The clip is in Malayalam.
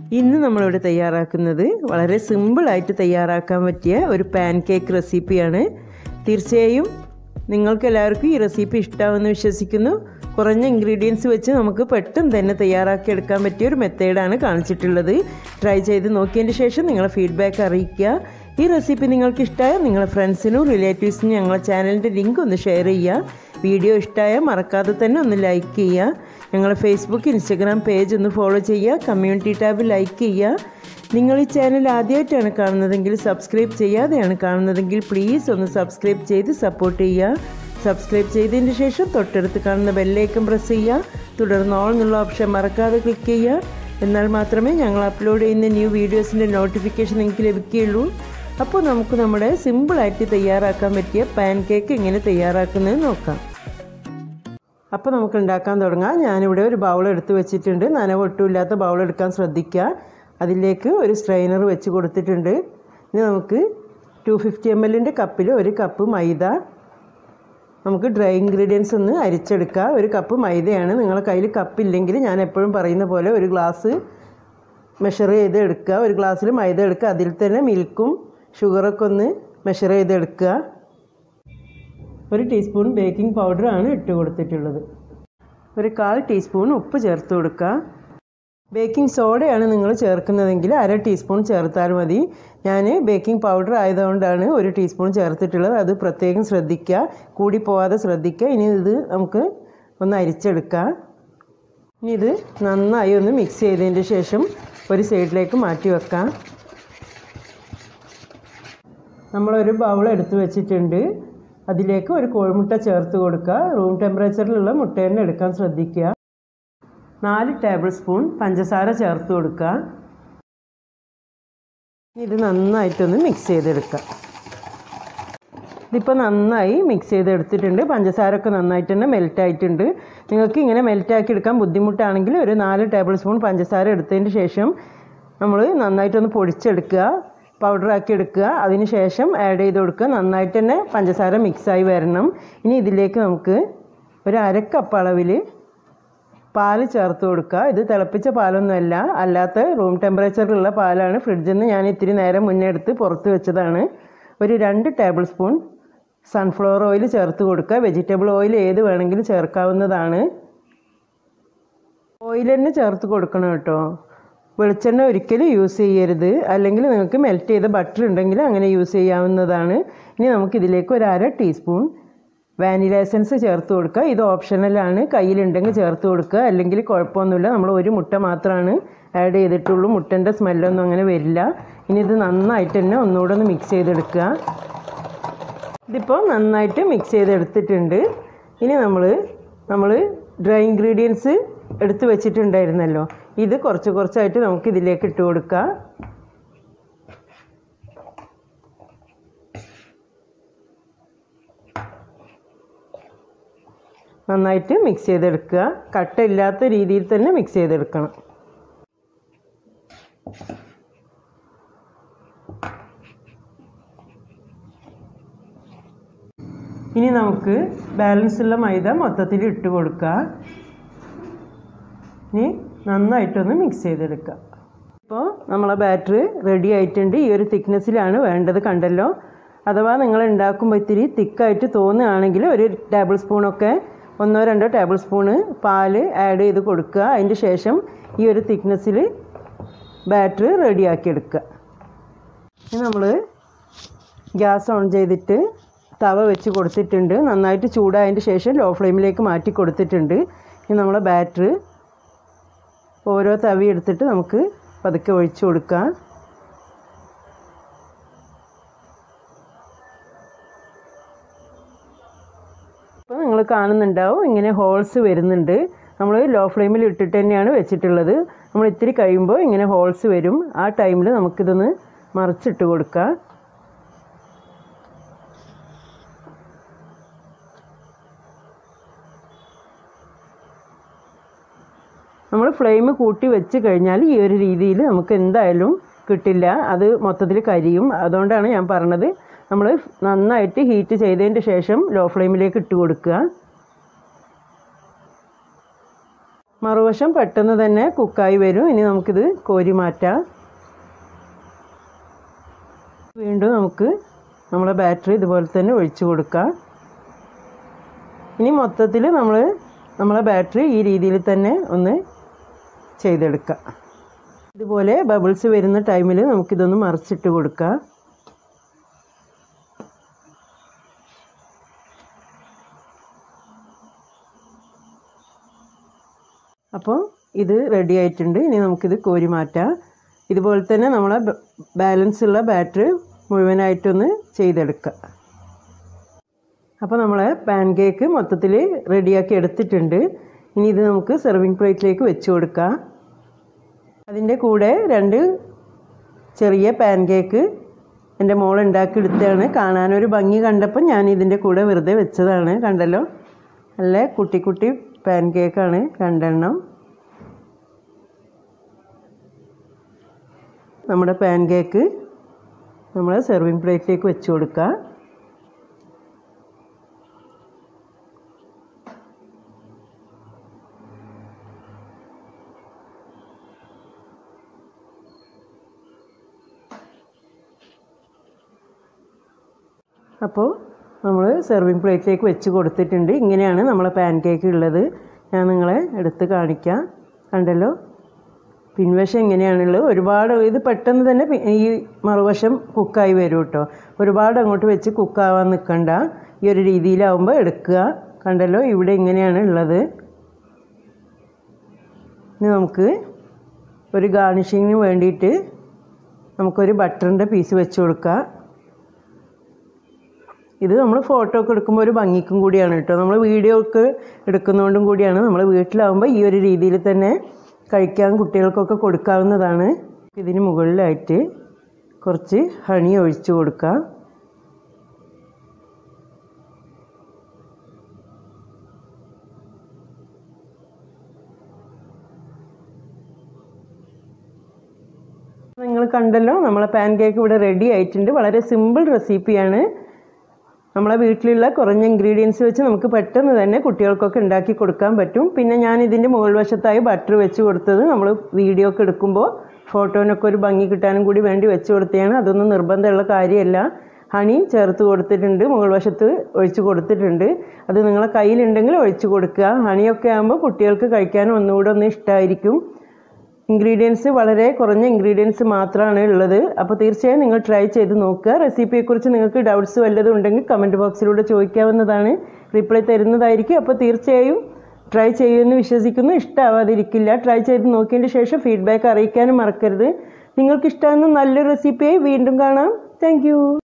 ഇന്ന് നമ്മളിവിടെ തയ്യാറാക്കുന്നത് വളരെ സിമ്പിളായിട്ട് തയ്യാറാക്കാൻ പറ്റിയ ഒരു പാൻ കേക്ക് റെസിപ്പിയാണ് തീർച്ചയായും നിങ്ങൾക്ക് എല്ലാവർക്കും ഈ റെസിപ്പി ഇഷ്ടമാവുമെന്ന് വിശ്വസിക്കുന്നു കുറഞ്ഞ ഇൻഗ്രീഡിയൻസ് വെച്ച് നമുക്ക് പെട്ടെന്ന് തന്നെ തയ്യാറാക്കി എടുക്കാൻ പറ്റിയ ഒരു മെത്തേഡാണ് കാണിച്ചിട്ടുള്ളത് ട്രൈ ചെയ്ത് നോക്കിയതിന് ശേഷം നിങ്ങളെ ഫീഡ്ബാക്ക് അറിയിക്കുക ഈ റെസിപ്പി നിങ്ങൾക്ക് ഇഷ്ടമായാൽ നിങ്ങളെ ഫ്രണ്ട്സിനും റിലേറ്റീവ്സിനും ഞങ്ങളെ ചാനലിൻ്റെ ലിങ്ക് ഒന്ന് ഷെയർ ചെയ്യുക വീഡിയോ ഇഷ്ടമായാൽ മറക്കാതെ തന്നെ ഒന്ന് ലൈക്ക് ചെയ്യുക ഞങ്ങളെ ഫേസ്ബുക്ക് ഇൻസ്റ്റഗ്രാം പേജ് ഒന്ന് ഫോളോ ചെയ്യുക കമ്മ്യൂണിറ്റി ടാബ് ലൈക്ക് ചെയ്യുക നിങ്ങൾ ഈ ചാനൽ ആദ്യമായിട്ടാണ് കാണുന്നതെങ്കിൽ സബ്സ്ക്രൈബ് ചെയ്യാതെയാണ് കാണുന്നതെങ്കിൽ പ്ലീസ് ഒന്ന് സബ്സ്ക്രൈബ് ചെയ്ത് സപ്പോർട്ട് ചെയ്യുക സബ്സ്ക്രൈബ് ചെയ്തതിന് ശേഷം തൊട്ടടുത്ത് കാണുന്ന ബെല്ലേക്കും പ്രസ് ചെയ്യുക തുടർന്ന് ഓൾ എന്നുള്ള ഓപ്ഷൻ മറക്കാതെ ക്ലിക്ക് ചെയ്യുക എന്നാൽ മാത്രമേ ഞങ്ങൾ അപ്ലോഡ് ചെയ്യുന്ന ന്യൂ വീഡിയോസിൻ്റെ നോട്ടിഫിക്കേഷൻ നിങ്ങൾക്ക് ലഭിക്കുകയുള്ളൂ അപ്പോൾ നമുക്ക് നമ്മുടെ സിമ്പിളായിട്ട് തയ്യാറാക്കാൻ പറ്റിയ പാൻ കേക്ക് എങ്ങനെ തയ്യാറാക്കുന്നത് നോക്കാം അപ്പോൾ നമുക്ക് ഉണ്ടാക്കാൻ തുടങ്ങാം ഞാനിവിടെ ഒരു ബൗൾ എടുത്ത് വെച്ചിട്ടുണ്ട് നനവ് ഒട്ടുമില്ലാത്ത ബൗൾ എടുക്കാൻ ശ്രദ്ധിക്കുക അതിലേക്ക് ഒരു സ്ട്രെയിനർ വെച്ച് കൊടുത്തിട്ടുണ്ട് ഇനി നമുക്ക് ടു ഫിഫ്റ്റി എം എല്ലിൻ്റെ കപ്പിൽ ഒരു കപ്പ് മൈദ നമുക്ക് ഡ്രൈ ഇൻഗ്രീഡിയൻസ് ഒന്ന് അരിച്ചെടുക്കുക ഒരു കപ്പ് മൈദയാണ് നിങ്ങളുടെ കയ്യിൽ കപ്പില്ലെങ്കിൽ ഞാൻ എപ്പോഴും പറയുന്ന പോലെ ഒരു ഗ്ലാസ് മെഷർ ചെയ്ത് എടുക്കുക ഒരു ഗ്ലാസ്സിൽ മൈദ എടുക്കുക അതിൽ തന്നെ മിൽക്കും ഷുഗറൊക്കെ ഒന്ന് മെഷർ ചെയ്തെടുക്കുക ഒരു ടീസ്പൂൺ ബേക്കിംഗ് പൗഡറാണ് ഇട്ട് കൊടുത്തിട്ടുള്ളത് ഒരു കാൽ ടീസ്പൂൺ ഉപ്പ് ചേർത്ത് കൊടുക്കുക ബേക്കിംഗ് സോഡയാണ് നിങ്ങൾ ചേർക്കുന്നതെങ്കിൽ അര ടീസ്പൂൺ ചേർത്താൽ മതി ഞാൻ ബേക്കിംഗ് പൗഡർ ആയതുകൊണ്ടാണ് ഒരു ടീസ്പൂൺ ചേർത്തിട്ടുള്ളത് അത് പ്രത്യേകം ശ്രദ്ധിക്കുക കൂടി പോവാതെ ശ്രദ്ധിക്കുക ഇനി ഇത് നമുക്ക് ഒന്ന് അരിച്ചെടുക്കാം ഇനി ഇത് നന്നായി ഒന്ന് മിക്സ് ചെയ്തതിൻ്റെ ശേഷം ഒരു സൈഡിലേക്ക് മാറ്റി വെക്കാം നമ്മളൊരു ബൗൾ എടുത്ത് വെച്ചിട്ടുണ്ട് അതിലേക്ക് ഒരു കോഴിമുട്ട ചേർത്ത് കൊടുക്കുക റൂം ടെമ്പറേച്ചറിലുള്ള മുട്ട തന്നെ എടുക്കാൻ ശ്രദ്ധിക്കുക നാല് ടേബിൾ സ്പൂൺ പഞ്ചസാര ചേർത്ത് കൊടുക്കുക ഇത് നന്നായിട്ടൊന്ന് മിക്സ് ചെയ്തെടുക്കുക ഇതിപ്പോൾ നന്നായി മിക്സ് ചെയ്തെടുത്തിട്ടുണ്ട് പഞ്ചസാരൊക്കെ നന്നായിട്ട് തന്നെ മെൽറ്റ് ആയിട്ടുണ്ട് നിങ്ങൾക്ക് ഇങ്ങനെ മെൽറ്റാക്കി എടുക്കാൻ ബുദ്ധിമുട്ടാണെങ്കിൽ ഒരു നാല് ടേബിൾ സ്പൂൺ പഞ്ചസാര എടുത്തതിന് ശേഷം നമ്മൾ നന്നായിട്ടൊന്ന് പൊടിച്ചെടുക്കുക പൗഡറാക്കി എടുക്കുക അതിന് ശേഷം ആഡ് ചെയ്ത് കൊടുക്കുക നന്നായിട്ട് തന്നെ പഞ്ചസാര മിക്സായി വരണം ഇനി ഇതിലേക്ക് നമുക്ക് ഒരു അരക്കപ്പ് അളവിൽ പാൽ ചേർത്ത് കൊടുക്കുക ഇത് തിളപ്പിച്ച പാലൊന്നുമല്ല അല്ലാത്ത റൂം ടെമ്പറേച്ചറിലുള്ള പാലാണ് ഫ്രിഡ്ജിൽ നിന്ന് ഞാൻ ഇത്തിരി നേരം മുന്നേ എടുത്ത് പുറത്ത് വെച്ചതാണ് ഒരു രണ്ട് ടേബിൾ സ്പൂൺ സൺഫ്ലവർ ഓയിൽ ചേർത്ത് കൊടുക്കുക വെജിറ്റബിൾ ഓയിൽ ഏത് വേണമെങ്കിലും ചേർക്കാവുന്നതാണ് ഓയിൽ തന്നെ ചേർത്ത് കൊടുക്കണം കേട്ടോ വെളിച്ചെണ്ണ ഒരിക്കലും യൂസ് ചെയ്യരുത് അല്ലെങ്കിൽ നിങ്ങൾക്ക് മെൽറ്റ് ചെയ്ത ബട്ടർ ഉണ്ടെങ്കിൽ അങ്ങനെ യൂസ് ചെയ്യാവുന്നതാണ് ഇനി നമുക്കിതിലേക്ക് ഒരു അര ടീസ്പൂൺ വാനില എസൻസ് ചേർത്ത് കൊടുക്കുക ഇത് ഓപ്ഷണലാണ് കയ്യിലുണ്ടെങ്കിൽ ചേർത്ത് കൊടുക്കുക അല്ലെങ്കിൽ കുഴപ്പമൊന്നുമില്ല നമ്മൾ ഒരു മുട്ട മാത്രമാണ് ആഡ് ചെയ്തിട്ടുള്ളൂ മുട്ടൻ്റെ സ്മെല്ലൊന്നും അങ്ങനെ വരില്ല ഇനി ഇത് നന്നായിട്ട് തന്നെ ഒന്നുകൂടെ ഒന്ന് മിക്സ് ചെയ്തെടുക്കുക ഇതിപ്പോൾ നന്നായിട്ട് മിക്സ് ചെയ്തെടുത്തിട്ടുണ്ട് ഇനി നമ്മൾ നമ്മൾ ഡ്രൈ ഇൻഗ്രീഡിയൻസ് എടുത്ത് വെച്ചിട്ടുണ്ടായിരുന്നല്ലോ ഇത് കുറച്ച് കുറച്ചായിട്ട് നമുക്ക് ഇതിലേക്ക് ഇട്ട് കൊടുക്കാം നന്നായിട്ട് മിക്സ് ചെയ്തെടുക്കുക കട്ടയില്ലാത്ത രീതിയിൽ തന്നെ മിക്സ് ചെയ്തെടുക്കണം ഇനി നമുക്ക് ബാലൻസ് ഉള്ള മൈദ മൊത്തത്തിൽ ഇട്ട് കൊടുക്കുക ഇനി നന്നായിട്ടൊന്ന് മിക്സ് ചെയ്തെടുക്കുക ഇപ്പോൾ നമ്മളെ ബാറ്ററി റെഡി ആയിട്ടുണ്ട് ഈ ഒരു തിക്നെസ്സിലാണ് വേണ്ടത് കണ്ടല്ലോ അഥവാ നിങ്ങൾ ഉണ്ടാക്കുമ്പോൾ ഇത്തിരി തിക്കായിട്ട് തോന്നുകയാണെങ്കിൽ ഒരു ടേബിൾ സ്പൂണൊക്കെ ഒന്നോ രണ്ടോ ടേബിൾ സ്പൂണ് പാല് ആഡ് ചെയ്ത് കൊടുക്കുക അതിൻ്റെ ശേഷം ഈ ഒരു തിക്നെസ്സിൽ ബാറ്ററി റെഡിയാക്കി എടുക്കുക ഇനി നമ്മൾ ഗ്യാസ് ഓൺ ചെയ്തിട്ട് തവ വെച്ച് കൊടുത്തിട്ടുണ്ട് നന്നായിട്ട് ചൂടായതിൻ്റെ ശേഷം ലോ ഫ്ലെയിമിലേക്ക് മാറ്റി കൊടുത്തിട്ടുണ്ട് ഇനി നമ്മളെ ബാറ്ററി ഓരോ തവി എടുത്തിട്ട് നമുക്ക് പതുക്കെ ഒഴിച്ചു കൊടുക്കാം ഇപ്പോൾ നിങ്ങൾ കാണുന്നുണ്ടാവും ഇങ്ങനെ ഹോൾസ് വരുന്നുണ്ട് നമ്മൾ ലോ ഫ്ലെയിമിൽ ഇട്ടിട്ട് തന്നെയാണ് വെച്ചിട്ടുള്ളത് നമ്മൾ ഇത്തിരി കഴിയുമ്പോൾ ഇങ്ങനെ ഹോൾസ് വരും ആ ടൈമിൽ നമുക്കിതൊന്ന് മറിച്ചിട്ട് കൊടുക്കാം നമ്മൾ ഫ്ലെയിം കൂട്ടി വെച്ച് കഴിഞ്ഞാൽ ഈ ഒരു രീതിയിൽ നമുക്ക് എന്തായാലും കിട്ടില്ല അത് മൊത്തത്തിൽ കരിയും അതുകൊണ്ടാണ് ഞാൻ പറഞ്ഞത് നമ്മൾ നന്നായിട്ട് ഹീറ്റ് ചെയ്തതിൻ്റെ ശേഷം ലോ ഫ്ലെയിമിലേക്ക് ഇട്ട് കൊടുക്കുക മറുവശം പെട്ടെന്ന് തന്നെ കുക്കായി വരും ഇനി നമുക്കിത് കോരി മാറ്റാം വീണ്ടും നമുക്ക് നമ്മളെ ബാറ്ററി ഇതുപോലെ തന്നെ ഒഴിച്ചു കൊടുക്കാം ഇനി മൊത്തത്തിൽ നമ്മൾ നമ്മളെ ബാറ്ററി ഈ രീതിയിൽ തന്നെ ഒന്ന് ചെയ്തെടുക്കാം ഇതുപോലെ ബബിൾസ് വരുന്ന ടൈമിൽ നമുക്കിതൊന്ന് മറിച്ചിട്ട് കൊടുക്കാം അപ്പോൾ ഇത് റെഡി ആയിട്ടുണ്ട് ഇനി നമുക്കിത് കോരി മാറ്റാം ഇതുപോലെ തന്നെ നമ്മളെ ബാലൻസ് ഉള്ള ബാറ്ററി മുഴുവനായിട്ടൊന്ന് ചെയ്തെടുക്കുക അപ്പോൾ നമ്മളെ പാൻ കേക്ക് മൊത്തത്തിൽ റെഡിയാക്കി എടുത്തിട്ടുണ്ട് ഇനി ഇത് നമുക്ക് സെർവിങ് പ്ലേറ്റിലേക്ക് വെച്ച് കൊടുക്കാം അതിൻ്റെ കൂടെ രണ്ട് ചെറിയ പാൻ കേക്ക് എൻ്റെ മോൾ ഉണ്ടാക്കി എടുത്തതാണ് കാണാനൊരു ഭംഗി കണ്ടപ്പോൾ ഞാൻ ഇതിൻ്റെ കൂടെ വെറുതെ വെച്ചതാണ് കണ്ടല്ലോ നല്ല കുട്ടി കുട്ടി പാൻ കേക്കാണ് രണ്ടെണ്ണം നമ്മുടെ പാൻ കേക്ക് നമ്മൾ സെർവിങ് പ്ലേറ്റിലേക്ക് വെച്ച് കൊടുക്കുക അപ്പോൾ നമ്മൾ സെർവിങ് പ്ലേറ്റിലേക്ക് വെച്ച് കൊടുത്തിട്ടുണ്ട് ഇങ്ങനെയാണ് നമ്മളെ പാൻ കേക്ക് ഉള്ളത് ഞാൻ നിങ്ങളെ എടുത്ത് കാണിക്കാം കണ്ടല്ലോ പിൻവശം എങ്ങനെയാണുള്ളത് ഒരുപാട് ഇത് പെട്ടെന്ന് തന്നെ പി- ഈ മറുവശം കുക്കായി വരും കേട്ടോ ഒരുപാട് അങ്ങോട്ട് വെച്ച് കുക്കാവാൻ നിൽക്കണ്ട ഈ ഒരു രീതിയിലാവുമ്പോൾ എടുക്കുക കണ്ടല്ലോ ഇവിടെ ഇങ്ങനെയാണ് ഉള്ളത് ഇനി നമുക്ക് ഒരു ഗാർണിഷിങ്ങിന് വേണ്ടിയിട്ട് നമുക്കൊരു ബട്ടറിൻ്റെ പീസ് വെച്ച് കൊടുക്കാം ഇത് നമ്മൾ ഫോട്ടോ ഒക്കെ എടുക്കുമ്പോൾ ഒരു ഭംഗിക്കും കൂടിയാണ് കേട്ടോ നമ്മൾ വീഡിയോ ഒക്കെ എടുക്കുന്നതുകൊണ്ടും കൂടിയാണ് നമ്മൾ വീട്ടിലാവുമ്പോൾ ഈ ഒരു രീതിയിൽ തന്നെ കഴിക്കാൻ കുട്ടികൾക്കൊക്കെ കൊടുക്കാവുന്നതാണ് ഇതിന് മുകളിലായിട്ട് കുറച്ച് ഹണി ഒഴിച്ചു കൊടുക്കാം നിങ്ങൾ കണ്ടല്ലോ നമ്മളെ പാൻ കേക്ക് ഇവിടെ റെഡി ആയിട്ടുണ്ട് വളരെ സിമ്പിൾ റെസിപ്പിയാണ് നമ്മളെ വീട്ടിലുള്ള കുറഞ്ഞ ഇൻഗ്രീഡിയൻസ് വെച്ച് നമുക്ക് പെട്ടെന്ന് തന്നെ കുട്ടികൾക്കൊക്കെ ഉണ്ടാക്കി കൊടുക്കാൻ പറ്റും പിന്നെ ഞാൻ ഇതിൻ്റെ മുകൾ വശത്തായി ബട്ടർ വെച്ച് കൊടുത്തത് നമ്മൾ വീഡിയോ ഒക്കെ എടുക്കുമ്പോൾ ഫോട്ടോനൊക്കെ ഒരു ഭംഗി കിട്ടാനും കൂടി വേണ്ടി വെച്ച് കൊടുത്തതാണ് അതൊന്നും നിർബന്ധമുള്ള കാര്യമല്ല ഹണി ചേർത്ത് കൊടുത്തിട്ടുണ്ട് മുകൾ വശത്ത് ഒഴിച്ച് കൊടുത്തിട്ടുണ്ട് അത് നിങ്ങളെ കയ്യിലുണ്ടെങ്കിൽ ഒഴിച്ച് കൊടുക്കുക ഹണിയൊക്കെ ആകുമ്പോൾ കുട്ടികൾക്ക് കഴിക്കാനും ഒന്നുകൂടെ ഒന്ന് ഇഷ്ടമായിരിക്കും ഇൻഗ്രീഡിയൻസ് വളരെ കുറഞ്ഞ ഇൻഗ്രീഡിയൻസ് മാത്രമാണ് ഉള്ളത് അപ്പോൾ തീർച്ചയായും നിങ്ങൾ ട്രൈ ചെയ്ത് നോക്കുക റെസിപ്പിയെക്കുറിച്ച് നിങ്ങൾക്ക് ഡൗട്ട്സ് വല്ലതും ഉണ്ടെങ്കിൽ കമൻറ്റ് ബോക്സിലൂടെ ചോദിക്കാവുന്നതാണ് റിപ്ലൈ തരുന്നതായിരിക്കും അപ്പോൾ തീർച്ചയായും ട്രൈ ചെയ്യുമെന്ന് വിശ്വസിക്കുന്നു ഇഷ്ടമാവാതിരിക്കില്ല ട്രൈ ചെയ്ത് നോക്കിയതിന് ശേഷം ഫീഡ്ബാക്ക് അറിയിക്കാനും മറക്കരുത് നിങ്ങൾക്ക് ഇഷ്ടമാകുന്ന നല്ലൊരു റെസിപ്പിയായി വീണ്ടും കാണാം താങ്ക്